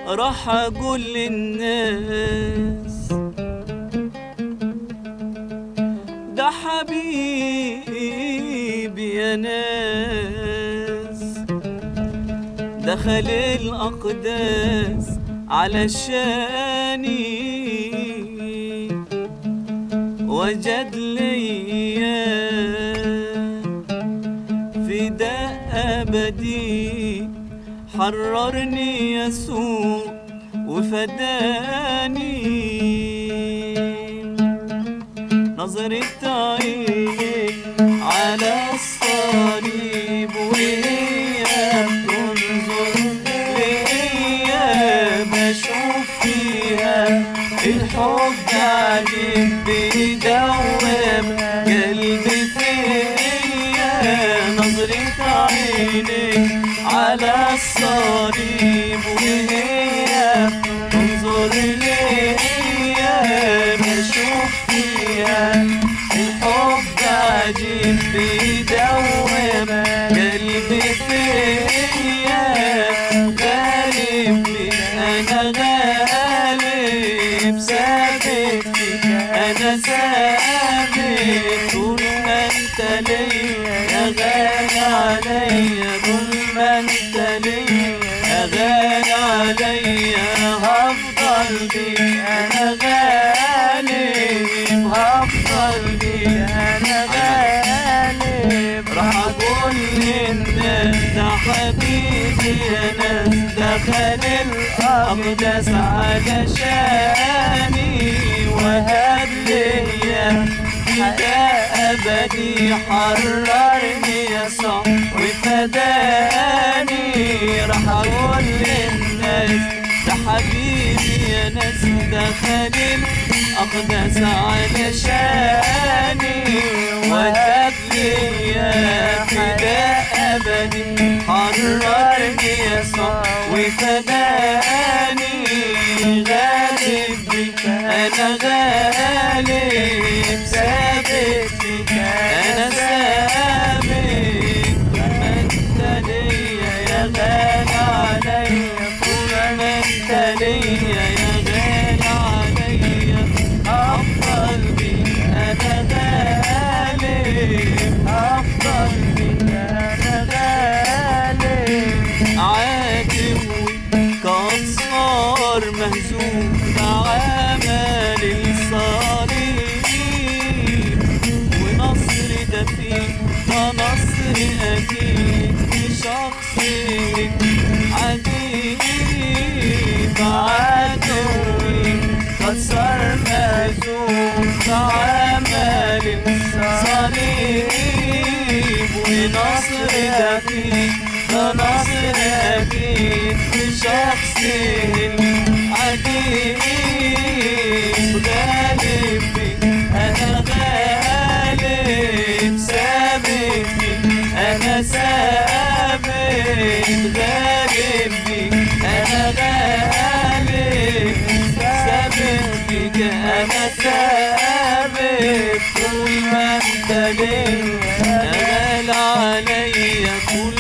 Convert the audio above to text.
راح اقول للناس ده حبيبي يا ناس دخل الأقداس علشاني وجد ليا فداء أبدي حررني يسوع وفداني نظرة عيني على الصليب وهي بتنظر ليا بشوف فيها الحب عجيب بيدوب قلبي فيا نظرة عيني على الصليب وهي تنظر ليا بشوف فيها الحب عجيب بيدوب قلبي فيا غالب بك انا غالب ثابت فيك انا ثابت طول ما انت ليا يا غالي عليا طول ما انت ليا يا غالي عليا هفضل بيك انا غالب هفضل بيك انا غالب راح اقول للناس ده حبيبي يا ناس دخل الاقداس علشاني وهب ليا فداء ابدي حررني يسوع وفداني راح اقول للناس ده حبيبي يا ناس دخل الاقداس علشاني وهب ليا فداء ابدي حررني يسوع وفداني غالب بك انا غالب ثابت بك انا ثابت ما انت ليا يا غالي عليا طول ما انت ليا يا غالي عليا افضل بك انا غالب افضل بك انا غالب عاتوي كان صار مهزوم بعمل الصليب ونصر ده فيه ده نصر أكيد في شخصك عجيب عاتوي قد صار مهزوم بعمل الصليب ونصر ده فيه ده نصر أكيد في شخصك عجيب غالب بك أنا غالب ثابت بك أنا ثابت غالب بك أنا غالب ثابت بك أنا ثابت طول ما أنت ليا يا غالي عليا طول